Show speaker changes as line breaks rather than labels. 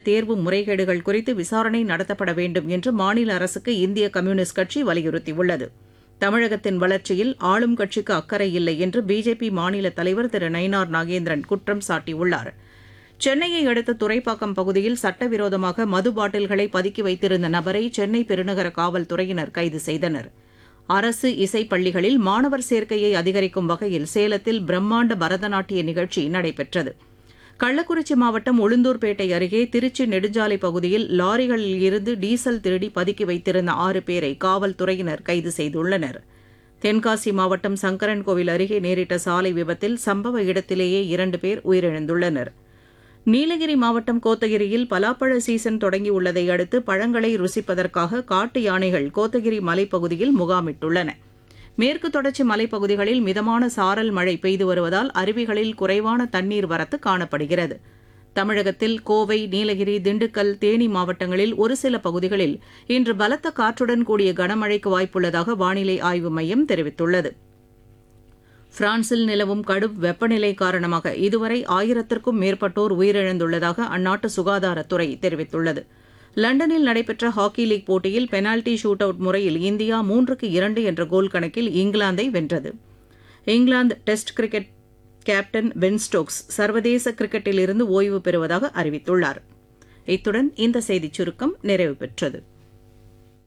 தேர்வு முறைகேடுகள் குறித்து விசாரணை நடத்தப்பட வேண்டும் என்று மாநில அரசுக்கு இந்திய கம்யூனிஸ்ட் கட்சி வலியுறுத்தியுள்ளது தமிழகத்தின் வளர்ச்சியில் ஆளும் கட்சிக்கு அக்கறை இல்லை என்று பிஜேபி மாநில தலைவர் திரு நயினார் நாகேந்திரன் குற்றம் சாட்டியுள்ளார் சென்னையை அடுத்த துறைப்பாக்கம் பகுதியில் சட்டவிரோதமாக மது பாட்டில்களை பதுக்கி வைத்திருந்த நபரை சென்னை பெருநகர காவல்துறையினர் கைது செய்தனர் அரசு இசைப் பள்ளிகளில் மாணவர் சேர்க்கையை அதிகரிக்கும் வகையில் சேலத்தில் பிரம்மாண்ட பரதநாட்டிய நிகழ்ச்சி நடைபெற்றது கள்ளக்குறிச்சி மாவட்டம் உளுந்தூர்பேட்டை அருகே திருச்சி நெடுஞ்சாலை பகுதியில் லாரிகளில் இருந்து டீசல் திருடி பதுக்கி வைத்திருந்த ஆறு பேரை காவல்துறையினர் கைது செய்துள்ளனர் தென்காசி மாவட்டம் சங்கரன்கோவில் அருகே நேரிட்ட சாலை விபத்தில் சம்பவ இடத்திலேயே இரண்டு பேர் உயிரிழந்துள்ளனர் நீலகிரி மாவட்டம் கோத்தகிரியில் பலாப்பழ சீசன் தொடங்கியுள்ளதை அடுத்து பழங்களை ருசிப்பதற்காக காட்டு யானைகள் கோத்தகிரி மலைப்பகுதியில் முகாமிட்டுள்ளன மேற்கு தொடர்ச்சி மலைப்பகுதிகளில் மிதமான சாரல் மழை பெய்து வருவதால் அருவிகளில் குறைவான தண்ணீர் வரத்து காணப்படுகிறது தமிழகத்தில் கோவை நீலகிரி திண்டுக்கல் தேனி மாவட்டங்களில் ஒரு சில பகுதிகளில் இன்று பலத்த காற்றுடன் கூடிய கனமழைக்கு வாய்ப்புள்ளதாக வானிலை ஆய்வு மையம் தெரிவித்துள்ளது பிரான்சில் நிலவும் கடும் வெப்பநிலை காரணமாக இதுவரை ஆயிரத்திற்கும் மேற்பட்டோர் உயிரிழந்துள்ளதாக அந்நாட்டு சுகாதாரத்துறை தெரிவித்துள்ளது லண்டனில் நடைபெற்ற ஹாக்கி லீக் போட்டியில் பெனால்டி ஷூட் அவுட் முறையில் இந்தியா மூன்றுக்கு இரண்டு என்ற கோல் கணக்கில் இங்கிலாந்தை வென்றது England test cricket captain Ben Stokes சர்வதேச கிரிக்கெட்டில் இருந்து ஓய்வு பெறுவதாக அறிவித்துள்ளார் இத்துடன் இந்த செய்திச் சுருக்கம் நிறைவு பெற்றது